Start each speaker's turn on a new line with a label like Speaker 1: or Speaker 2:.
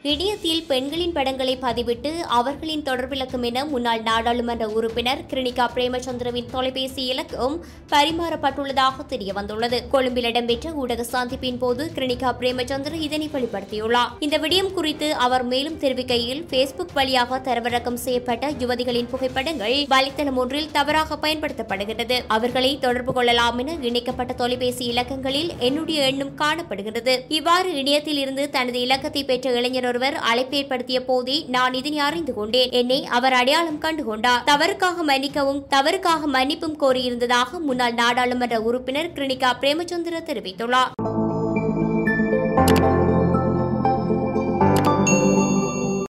Speaker 1: இணையத்தில் பெண்களின் படங்களை பதிவிட்டு அவர்களின் தொடர்பிலக்கம் என முன்னாள் நாடாளுமன்ற உறுப்பினர் கிருணிகா பிரேமச்சந்திரவின் தொலைபேசி இலக்கம் பரிமாறப்பட்டுள்ளதாக தெரியவந்துள்ளது கொழும்பில் இடம்பெற்ற ஊடக சந்திப்பின் போது கிருணிகா பிரேமச்சந்திர இதனை வெளிப்படுத்தியுள்ளார் இந்த விடயம் குறித்து அவர் மேலும் தெரிவிக்கையில் பேஸ்புக் வழியாக தரவிறக்கம் செய்யப்பட்ட யுவதிகளின் புகைப்படங்கள் வலைத்தளம் ஒன்றில் தவறாக பயன்படுத்தப்படுகிறது அவர்களை தொடர்பு கொள்ளலாம் என இணைக்கப்பட்ட தொலைபேசி இலக்கங்களில் என்னுடைய எண்ணும் காணப்படுகிறது இவ்வாறு இணையத்தில் இருந்து தனது இலக்கத்தை பெற்ற இளைஞர் ஒருவர் அழைப்பு ஏற்படுத்திய போதே நான் இதனை அறிந்து கொண்டேன் என்னை அவர் அடையாளம் கண்டுகொண்டார் தவறுக்காக மன்னிக்கவும் தவறுக்காக மன்னிப்பும் கோரியிருந்ததாக முன்னாள் நாடாளுமன்ற உறுப்பினர் கிருணிகா பிரேமச்சந்திர தெரிவித்துள்ளார்